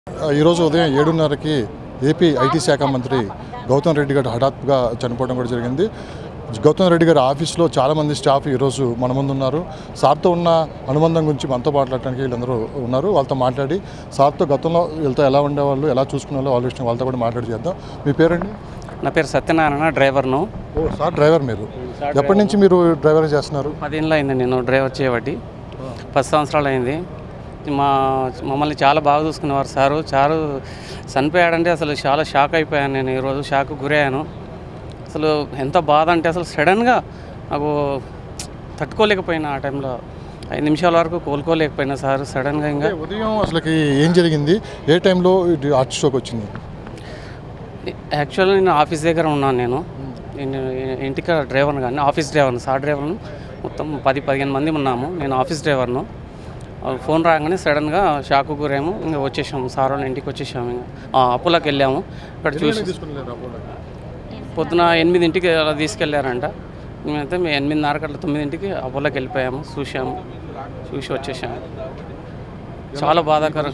ఈరోజు ఉదయం ఏడున్నరకి AP IT శాఖ మంత్రి గౌతమ్ రెడ్డి గారు హఠాత్తుగా చనిపోవడం కూడా జరిగింది గౌతమ్ రెడ్డి గారి ఆఫీస్లో చాలామంది స్టాఫ్ ఈరోజు మన ముందు ఉన్నారు సార్తో ఉన్న అనుబంధం గురించి మనతో మాట్లాడటానికి వీళ్ళందరూ ఉన్నారు వాళ్ళతో మాట్లాడి సార్తో గతంలో వీళ్ళతో ఎలా ఉండేవాళ్ళు ఎలా చూసుకునే వాళ్ళ విషయం వాళ్ళతో కూడా మాట్లాడి చేద్దాం మీ పేరండి నా పేరు సత్యనారాయణ డ్రైవర్ను ఓ సార్ డ్రైవర్ మీరు ఎప్పటి నుంచి మీరు డ్రైవర్ చేస్తున్నారు పదేళ్ళు అయింది నేను డ్రైవర్ చేయబట్టి పది సంవత్సరాలు అయింది మా మమ్మల్ని చాలా బాగా చూసుకునేవారు సారు చారు చనిపోయాడంటే అసలు చాలా షాక్ అయిపోయాను నేను ఈరోజు షాక్ గురయ్యాను అసలు ఎంత బాధ అంటే అసలు సడన్గా నాకు తట్టుకోలేకపోయినా ఆ టైంలో ఐదు నిమిషాల వరకు కోలుకోలేకపోయినా సార్ సడన్గా ఇంకా అంటే ఉదయం అసలుకి ఏం జరిగింది ఏ టైంలో ఇది హార్ట్ స్ట్రోక్ వచ్చింది యాక్చువల్గా నేను ఆఫీస్ దగ్గర ఉన్నాను నేను నేను ఇంటికి డ్రైవర్ని కానీ ఆఫీస్ డ్రైవర్ని సార్ డ్రైవర్ను మొత్తం పది పదిహేను మంది ఉన్నాము నేను ఆఫీస్ డ్రైవర్ను ఆ ఫోన్ రాగానే సడన్గా షాక్ గురాము ఇంకా వచ్చేసాము సార్ వాళ్ళ ఇంటికి వచ్చేసాము ఇంకా ఆ, అప్పులోకి వెళ్ళాము ఇక్కడ చూసి పొద్దున ఎనిమిదింటికి అలా తీసుకెళ్ళారంట మేమైతే మేము ఎనిమిదిన్నరకు అట్లా తొమ్మిదింటికి అపోలోకి వెళ్ళిపోయాము చూసాము చూసి వచ్చేసాము చాలా బాధాకరం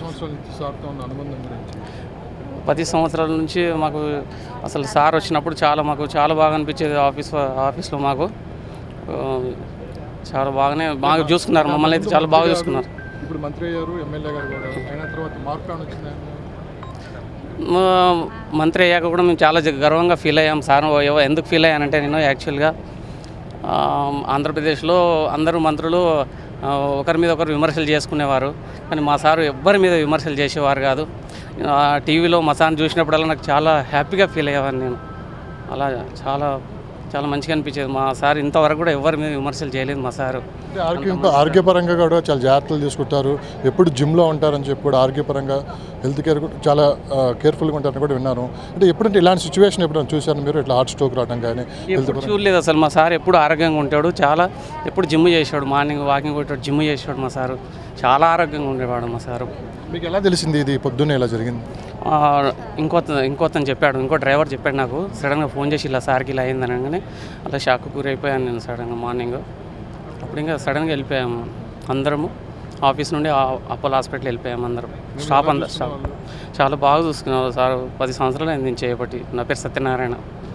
పది సంవత్సరాల నుంచి మాకు అసలు సార్ వచ్చినప్పుడు చాలా మాకు చాలా బాగా అనిపించేది ఆఫీస్ ఆఫీస్లో మాకు ఆ, చాలా బాగానే బాగా చూసుకున్నారు మమ్మల్ని అయితే చాలా బాగా చూసుకున్నారు ఇప్పుడు మంత్రి అయ్యారు ఎమ్మెల్యే గారు కూడా అయిన తర్వాత మార్పు ఏమైనా వచ్చిందా మా మంత్రి అయ్యాక కూడా మేము చాలా జ- గర్వంగా ఫీల్ అయ్యాం సార్ ఎవ- ఎందుకు ఫీల్ అయ్యానంటే నేను యాక్చువల్గా ఆ, ఆంధ్రప్రదేశ్లో అందరూ మంత్రులు ఆ, ఒకరి మీద ఒకరు విమర్శలు చేసుకునేవారు కానీ మా సారు ఎవ్వరి మీద విమర్శలు చేసేవారు కాదు ఆ, టీవీలో మా సార్ని చూసినప్పుడల్లా నాకు చాలా హ్యాపీగా ఫీల్ అయ్యేవాడిని నేను అలా చాలా చాలా మంచిగా అనిపించేది మా సార్ ఇంతవరకు కూడా ఎవరి మీద విమర్శలు చేయలేదు మా సారు అంటే ఆరోగ్య ఆరోగ్యపరంగా కూడా చాలా జాగ్రత్తలు తీసుకుంటారు ఎప్పుడు జిమ్లో ఉంటారని చెప్పి కూడా ఆరోగ్యపరంగా హెల్త్ కేర్ కూడా చాలా కేర్ఫుల్గా ఉంటారని కూడా విన్నాను అంటే ఎప్పుడంటే ఇలాంటి సిచ్యువేషన్ ఎప్పుడైనా చూశారు మీరు ఇట్లా హార్ట్ స్ట్రోక్ రావడం కానీ హెల్త్ ఎప్పుడు చూడలేదు అసలు మా సార్ ఎప్పుడు ఆరోగ్యంగా ఉంటాడు చాలా ఎప్పుడు జిమ్ చేసాడు మార్నింగ్ వాకింగ్ కొట్టాడు జిమ్ చేసాడు మా సారు చాలా ఆరోగ్యంగా ఉండేవాడు మా సారు మీకు ఎలా తెలిసింది ఇది పొద్దున్నే ఇలా జరిగింది ఆ, ఇంకో ఇంకోతను చెప్పాడు ఇంకో డ్రైవర్ చెప్పాడు నాకు సడన్గా ఫోన్ చేసి ఇలా సార్కి ఇలా అయింది అనగానే అలా షాక్ గురైపోయాను నేను సడన్గా మార్నింగ్ అప్పుడు ఇంకా సడన్గా వెళ్ళిపోయాము అందరము ఆఫీస్ నుండి ఆ- అపోలో హాస్పిటల్ వెళ్ళిపోయాము అందరం స్టాఫ్ అందరు స్టాఫ్ చాలా బాగా చూసుకున్నారు సార్ పది సంవత్సరాలు అయింది నేను చేయబట్టి నా పేరు సత్యనారాయణ